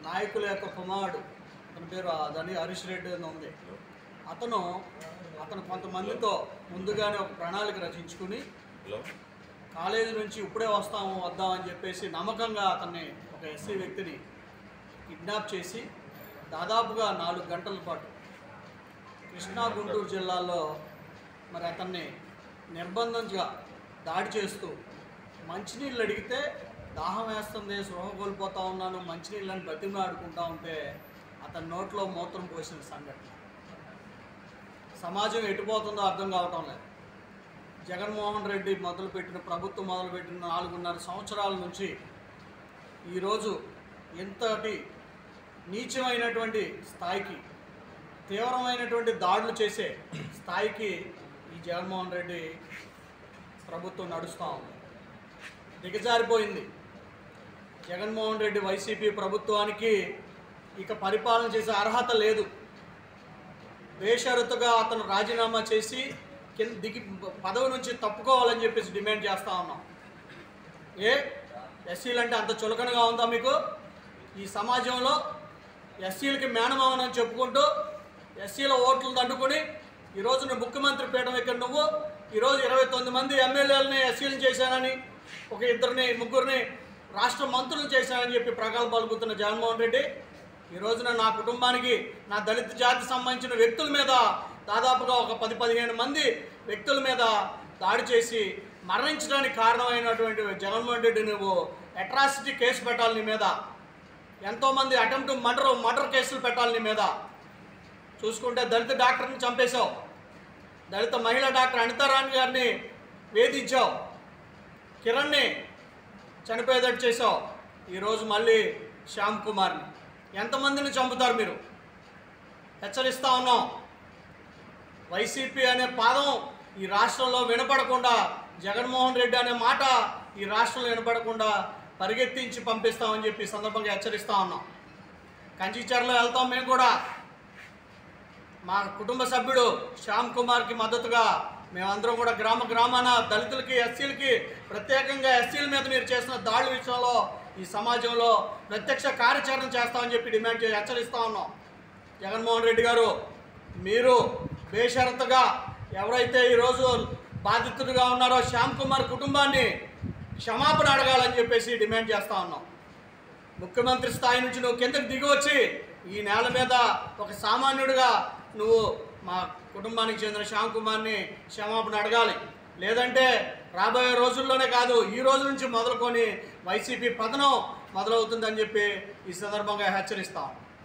నాయకుల యొక్క కుమారుడు అతని పేరు దాని హరీష్ రెడ్డి అని ఉంది అతను అతను కొంతమందితో ముందుగానే ఒక ప్రణాళిక రచించుకుని హలో కాలేజీ నుంచి ఇప్పుడే వస్తాము వద్దాం అని చెప్పేసి నమ్మకంగా అతన్ని ఒక ఎస్సీ వ్యక్తిని కిడ్నాప్ చేసి దాదాపుగా నాలుగు గంటల పాటు కృష్ణా గుంటూరు జిల్లాలో మరి అతన్ని నిర్బంధంగా దాడి చేస్తూ మంచినీళ్ళు అడిగితే దాహం వేస్తుంది స్పృహ కోల్పోతా ఉన్నాను మంచినీళ్ళని బతిమలాడుకుంటా ఉంటే అతని నోట్లో మూత్రం పోసిన సంఘటన సమాజం ఎటుపోతుందో అర్థం కావటం లేదు జగన్మోహన్ రెడ్డి మొదలుపెట్టిన ప్రభుత్వం మొదలుపెట్టిన నాలుగున్నర సంవత్సరాల నుంచి ఈరోజు ఎంతటి నీచమైనటువంటి స్థాయికి తీవ్రమైనటువంటి దాడులు చేసే స్థాయికి ఈ జగన్మోహన్ రెడ్డి ప్రభుత్వం నడుస్తూ ఉంది దిగజారిపోయింది జగన్మోహన్ రెడ్డి వైసీపీ ప్రభుత్వానికి ఇక పరిపాలన చేసే అర్హత లేదు బేషరతుగా అతను రాజీనామా చేసి కింద దిగి పదవి నుంచి తప్పుకోవాలని చెప్పేసి డిమాండ్ చేస్తూ ఉన్నాం ఏ ఎస్సీలు అంటే అంత చులకనగా ఉందా మీకు ఈ సమాజంలో ఎస్సీలకి మేనమావనని చెప్పుకుంటూ ఎస్సీల ఓట్లు దండుకొని ఈరోజు నువ్వు ముఖ్యమంత్రి పీఠం ఇక్కడ నువ్వు ఈరోజు ఇరవై తొమ్మిది మంది ఎమ్మెల్యేలని ఎస్సీలు చేశానని ఒక ఇద్దరిని ముగ్గురిని రాష్ట్ర మంత్రులు చేశానని చెప్పి ప్రగల్భాలు పలుకుతున్న జగన్మోహన్ రెడ్డి ఈ రోజున నా కుటుంబానికి నా దళిత జాతి సంబంధించిన వ్యక్తుల మీద దాదాపుగా ఒక పది పదిహేను మంది వ్యక్తుల మీద దాడి చేసి మరణించడానికి కారణమైనటువంటి జగన్మోహన్ రెడ్డి నువ్వు అట్రాసిటీ కేసు పెట్టాలి నీ మీద ఎంతోమంది అటెంప్ట్ మర్డర్ మర్డర్ కేసులు పెట్టాలి నీ మీద చూసుకుంటే దళిత డాక్టర్ని చంపేశావు దళిత మహిళా డాక్టర్ అనితారాణి గారిని వేధించావు కిరణ్ని చనిపోయేటట్టు చేసావు ఈరోజు మళ్ళీ శ్యామ్ కుమార్ని ఎంతమందిని చంపుతారు మీరు హెచ్చరిస్తా ఉన్నాం వైసీపీ అనే పాదం ఈ రాష్ట్రంలో వినపడకుండా జగన్మోహన్ రెడ్డి అనే మాట ఈ రాష్ట్రంలో వినపడకుండా పరిగెత్తించి పంపిస్తామని చెప్పి ఈ సందర్భంగా హెచ్చరిస్తా ఉన్నాం కంచిచర్లో వెళ్తాం మేము కూడా మా కుటుంబ సభ్యుడు శ్యామ్ కుమార్కి మద్దతుగా మేమందరం కూడా గ్రామ గ్రామాన దళితులకి ఎస్సీలకి ప్రత్యేకంగా ఎస్సీల మీద మీరు చేసిన దాడుల విషయంలో ఈ సమాజంలో ప్రత్యక్ష కార్యాచరణ చేస్తామని చెప్పి డిమాండ్ చేసి హెచ్చరిస్తా ఉన్నాం జగన్మోహన్ రెడ్డి గారు మీరు బేషరతుగా ఎవరైతే ఈరోజు బాధితుడిగా ఉన్నారో శ్యామ్ కుమార్ కుటుంబాన్ని క్షమాపణ అడగాలని చెప్పేసి డిమాండ్ చేస్తా ఉన్నాం ముఖ్యమంత్రి స్థాయి నుంచి నువ్వు కిందకి దిగి వచ్చి ఈ నేల మీద ఒక సామాన్యుడిగా నువ్వు మా కుటుంబానికి చెందిన శ్యామ్ కుమార్ని క్షమాపణ అడగాలి లేదంటే రాబోయే రోజుల్లోనే కాదు ఈ రోజు నుంచి మొదలుకొని వైసీపీ పతనం మొదలవుతుందని చెప్పి ఈ సందర్భంగా హెచ్చరిస్తాం